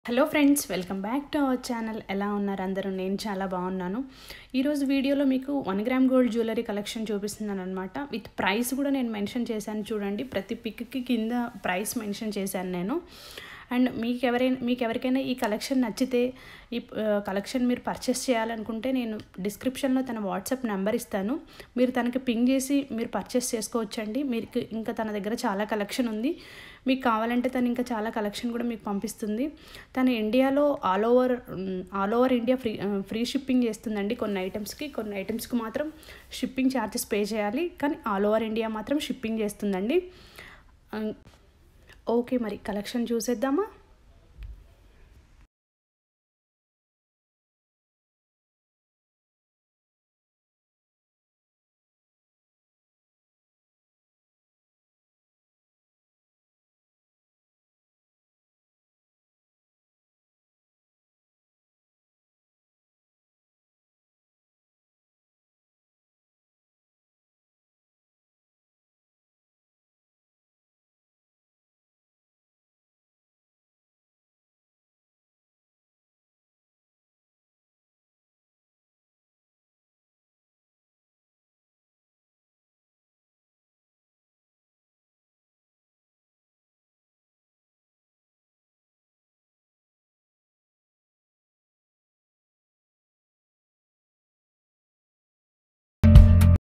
hello friends welcome back to our channel ఎలా ఉన్నారు అందరూ నేను చాలా బాగున్నాను ఈరోజు వీడియోలో మీకు one gram gold jewellery collection చూపిస్తున్నాను అనమాట విత్ ప్రైస్ కూడా నేను మెన్షన్ చేశాను చూడండి ప్రతి పిక్కి కింద ప్రైస్ మెన్షన్ చేశాను నేను అండ్ మీకు ఎవరైనా మీకు ఎవరికైనా ఈ కలెక్షన్ నచ్చితే ఈ కలెక్షన్ మీరు పర్చేస్ చేయాలనుకుంటే నేను డిస్క్రిప్షన్లో తన వాట్సాప్ నెంబర్ ఇస్తాను మీరు తనకి పింగ్ చేసి మీరు పర్చేస్ చేసుకోవచ్చండి మీకు ఇంకా తన దగ్గర చాలా కలెక్షన్ ఉంది మీకు కావాలంటే తను ఇంకా చాలా కలెక్షన్ కూడా మీకు పంపిస్తుంది తను ఇండియాలో all over all over India free free shipping చేస్తుందండి కొన్ని ఐటమ్స్కి కొన్ని ఐటమ్స్కి మాత్రం షిప్పింగ్ ఛార్జెస్ పే చేయాలి కానీ ఆల్ ఓవర్ ఇండియా మాత్రం షిప్పింగ్ చేస్తుందండి ఓకే మరి కలెక్షన్ చూసేద్దామా